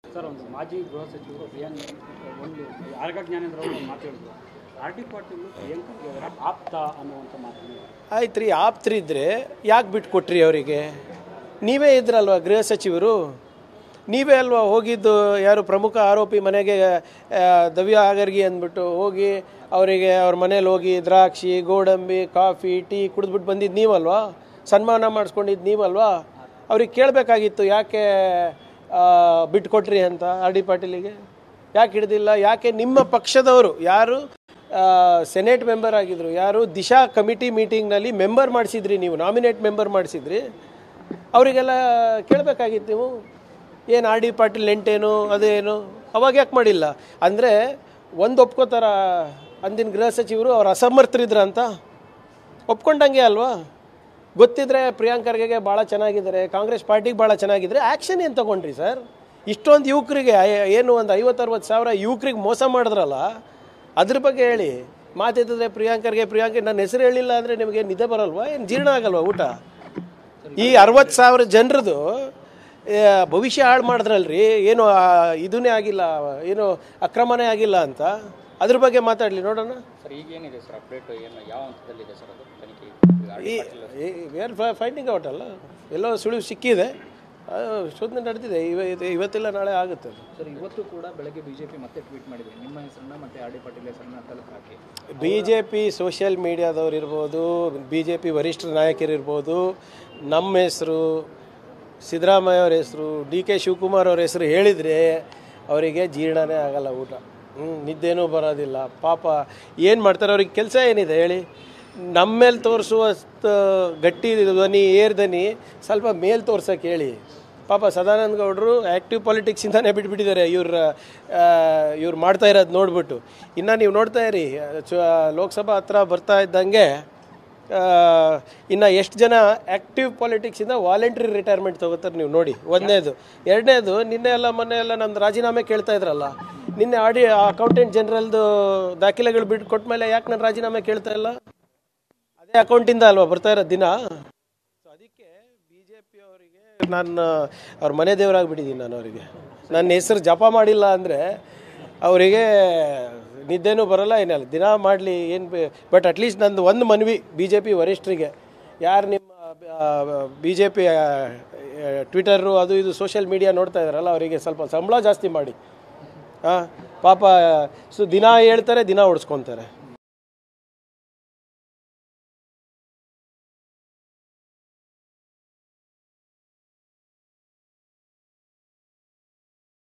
sir ಒಂದು ಮಾಜಿ ಗೃಹ ಸಚಿವರು ಪ್ರಿಯಾಂಕ್ ಒಂದು ಆರ್ಗ ಜ್ಞಾನೇಂದ್ರ ಅವರು ಮಾತು ಹೇಳಿದ್ರು ಆರ್ ಡಿ ಪಾಟೀಲ್ ಪ್ರಿಯಾಂಕಾ ಅವರ ಆಪ್ತ ಅನ್ನುವಂಥ ಮಾತನ್ನು ಆಯ್ತು ರೀ ಆಪ್ತರಿದ್ದರೆ ಯಾಕೆ ಬಿಟ್ಟು ಕೊಟ್ರಿ ಅವರಿಗೆ ನೀವೇ ಇದ್ರಲ್ವ ಗೃಹ ಸಚಿವರು ನೀವೇ ಅಲ್ವಾ ಹೋಗಿದ್ದು ಯಾರು ಪ್ರಮುಖ ಆರೋಪಿ ಮನೆಗೆ ಆ, ದವ್ಯ ಆಗರ್ಗಿ ಅಂದ್ಬಿಟ್ಟು ಹೋಗಿ ಅವರಿಗೆ ಅವ್ರ ಮನೇಲಿ ಹೋಗಿ ದ್ರಾಕ್ಷಿ ಗೋಡಂಬಿ ಕಾಫಿ ಟೀ ಕುಡಿದ್ಬಿಟ್ಟು ಬಂದಿದ್ದು ನೀವಲ್ವಾ ಸನ್ಮಾನ ಮಾಡಿಸ್ಕೊಂಡಿದ್ದು ನೀವಲ್ವಾ ಅವ್ರಿಗೆ ಕೇಳಬೇಕಾಗಿತ್ತು ಯಾಕೆ ಆ, ಬಿಟ್ಕೊಟ್ರಿ ಅಂತ ಆರ್ ಡಿ ಪಾಟೀಲಿಗೆ ಯಾಕೆ ಹಿಡ್ದಿಲ್ಲ ಯಾಕೆ ನಿಮ್ಮ ಪಕ್ಷದವರು ಯಾರು ಆ, ಸೆನೆಟ್ ಮೆಂಬರ್ ಆಗಿದ್ರು ಯಾರು ದಿಶಾ ಕಮಿಟಿ ಮೀಟಿಂಗ್ನಲ್ಲಿ ಮೆಂಬರ್ ಮಾಡಿಸಿದ್ರಿ ನೀವು ನಾಮಿನೇಟ್ ಮೆಂಬರ್ ಮಾಡಿಸಿದ್ರಿ ಅವರಿಗೆಲ್ಲ ಕೇಳಬೇಕಾಗಿತ್ತು ನೀವು ಏನು ಆರ್ ಡಿ ಪಾಟೀಲ್ ನೆಂಟೇನು ಅದೇನು ಅವಾಗ ಯಾಕೆ ಮಾಡಿಲ್ಲ ಅಂದರೆ ಒಂದು ಒಪ್ಕೋತಾರ ಅಂದಿನ ಗೃಹ ಸಚಿವರು ಅವ್ರು ಅಸಮರ್ಥರಿದ್ರ ಅಂತ ಒಪ್ಕೊಂಡಂಗೆ ಅಲ್ವಾ ಗೊತ್ತಿದ್ರೆ ಪ್ರಿಯಾಂಕ್ ಖರ್ಗೆಗೆ ಭಾಳ ಚೆನ್ನಾಗಿದ್ದಾರೆ ಕಾಂಗ್ರೆಸ್ ಪಾರ್ಟಿಗೆ ಭಾಳ ಚೆನ್ನಾಗಿದ್ರೆ ಆ್ಯಕ್ಷನ್ ಏನು ತಗೊಂಡ್ರಿ ಸರ್ ಇಷ್ಟೊಂದು ಯುವಕರಿಗೆ ಐ- ಏನು ಒಂದು ಐವತ್ತರವತ್ತು ಸಾವಿರ ಯುವಕರಿಗೆ ಮೋಸ ಮಾಡಿದ್ರಲ್ಲ ಅದ್ರ ಬಗ್ಗೆ ಹೇಳಿ ಮಾತೆತ್ತಿದ್ರೆ ಪ್ರಿಯಾಂಕ್ ಖರ್ಗೆ ಪ್ರಿಯಾಂಕ್ ನನ್ನ ಹೆಸರು ಹೇಳಿಲ್ಲ ಅಂದರೆ ನಿಮಗೆ ನಿದ್ದೆ ಬರಲ್ವಾ ಏನು ಜೀರ್ಣ ಆಗಲ್ವಾ ಊಟ ಈ ಅರವತ್ತು ಸಾವಿರ ಜನರದು ಭವಿಷ್ಯ ಹಾಳು ಮಾಡಿದ್ರಲ್ರಿ ಏನು ಆ, ಇದನ್ನೇ ಆಗಿಲ್ಲ ಏನು ಅಕ್ರಮನೇ ಆಗಿಲ್ಲ ಅಂತ ಅದ್ರ ಬಗ್ಗೆ ಮಾತಾಡಲಿ ನೋಡೋಣ ಸರ್ ಈಗೇನಿದೆ ಸರ್ ಅಪ್ಡೇಟ್ ಏನು ಯಾವ ಹಂತದಲ್ಲಿದೆ ಸರ್ ಅದು ತನಿಖೆ ಈ ವೇರ್ ಫೈಂಡಿಂಗ್ ಔಟ್ ಅಲ್ಲ ಎಲ್ಲೋ ಸುಳಿವು ಸಿಕ್ಕಿದೆ ಆ, ಶೋಧನೆ ನಡೆದಿದೆ ಇವ ಇದು- ಇವತ್ತಿಲ್ಲ ನಾಳೆ ಆಗುತ್ತೆ ಅದು ಸರ್ ಇವತ್ತು ಕೂಡ ಬೆಳಗ್ಗೆ ಬಿಜೆಪಿ ಮತ್ತೆ ಟ್ವೀಟ್ ಮಾಡಿದೆ ನಿಮ್ಮ ಹೆಸರನ್ನ ಮತ್ತೆ ಆರ್ ಡಿ ಪಾಟೀಲ್ ಹೆಸರನ್ನ ತಲುಪು ಹಾಕಿ ಬಿ ಜೆ ಪಿ ಸೋಷಿಯಲ್ ಮೀಡಿಯಾದವ್ರು ಇರ್ಬೋದು ಬಿ ಜೆ ಪಿ ವರಿಷ್ಠ ನಾಯಕರಿರ್ಬೋದು ನಮ್ಮ ಹೆಸರು ಸಿದ್ದರಾಮಯ್ಯ ಅವ್ರ ಹೆಸರು ಡಿ ಕೆ ಶಿವಕುಮಾರ್ ಅವ್ರ ಹೆಸರು ಹೇಳಿದರೆ ಅವರಿಗೆ ಜೀರ್ಣನೇ ಆಗಲ್ಲ ಊಟ ಹ್ಞೂ ನಿದ್ದೆನೂ ಬರೋದಿಲ್ಲ ಪಾಪ ಏನು ಮಾಡ್ತಾರೆ ಅವ್ರಿಗೆ ಕೆಲಸ ಏನಿದೆ ಹೇಳಿ ನಮ್ಮ ಮೇಲೆ ತೋರಿಸುವಷ್ಟು ಗಟ್ಟಿ ಧ್ವನಿ ಏರ್ ಧ್ವನಿ ಸ್ವಲ್ಪ ಮೇಲ್ ತೋರ್ಸಕ್ಕೆ ಹೇಳಿ ಪಾಪ ಸದಾನಂದ ಗೌಡರು ಆ್ಯಕ್ಟಿವ್ ಪಾಲಿಟಿಕ್ಸಿಂದಾನೇ ಬಿಟ್ಬಿಟ್ಟಿದ್ದಾರೆ ಇವ್ರ ಇವ್ರು ಮಾಡ್ತಾ ಇರೋದು ನೋಡ್ಬಿಟ್ಟು ಇನ್ನು ನೀವು ನೋಡ್ತಾ ಇರಿ ಚು- ಲೋಕಸಭಾ ಹತ್ರ ಬರ್ತಾ ಇದ್ದಂಗೆ ಇನ್ನು ಎಷ್ಟು ಜನ ಆ್ಯಕ್ಟಿವ್ ಪಾಲಿಟಿಕ್ಸಿಂದ ವಾಲಂಟ್ರಿ ರಿಟೈರ್ಮೆಂಟ್ ತಗೋತಾರೆ ನೀವು ನೋಡಿ ಒಂದನೇದು ಎರಡನೇದು ನಿನ್ನೆ ಎಲ್ಲ ಮೊನ್ನೆ ಎಲ್ಲ ನಮ್ದು ರಾಜೀನಾಮೆ ಕೇಳ್ತಾ ಇದ್ರಲ್ಲ ನಿನ್ನೆ ಆಡಿ ಅಕೌಂಟೆಂಟ್ ಜನರಲ್ದು ದಾಖಲೆಗಳು ಬಿಟ್ಟು ಕೊಟ್ಟ ಮೇಲೆ ಯಾಕೆ ನಾನು ರಾಜೀನಾಮೆ ಕೇಳ್ತಾ ಇಲ್ಲ ಅದೇ ಅಕೌಂಟಿಂದ ಅಲ್ವಾ ಬರ್ತಾ ಇರೋದು ದಿನ ಸೊ ಅದಕ್ಕೆ ಬಿ ಜೆ ಪಿ ಅವರಿಗೆ ನಾನು ಅವ್ರ ಮನೆ ದೇವರಾಗ್ಬಿಟ್ಟಿದ್ದೀನಿ ನಾನು ಅವರಿಗೆ ನನ್ನ ಹೆಸರು ಜಪ ಮಾಡಿಲ್ಲ ಅಂದರೆ ಅವರಿಗೆ ನಿದ್ದೆನೂ ಬರಲ್ಲ ಏನಲ್ಲ ದಿನ ಮಾಡಲಿ ಏನು ಬಟ್ ಅಟ್ಲೀಸ್ಟ್ ನಂದು ಒಂದು ಮನವಿ ಬಿ ಜೆ ಪಿ ವರಿಷ್ಠರಿಗೆ ಯಾರು ನಿಮ್ಮ ಬಿ ಜೆ ಪಿ ಟ್ವಿಟರು ಅದು ಇದು ಸೋಷಿಯಲ್ ಮೀಡಿಯಾ ನೋಡ್ತಾ ಇದ್ದಾರಲ್ಲ ಅವರಿಗೆ ಸ್ವಲ್ಪ ಸಂಬಳ ಜಾಸ್ತಿ ಮಾಡಿ ಹಾಂ ಪಾಪ ಸೊ ದಿನ ಹೇಳ್ತಾರೆ ದಿನ ಓಡಿಸ್ಕೊತಾರೆ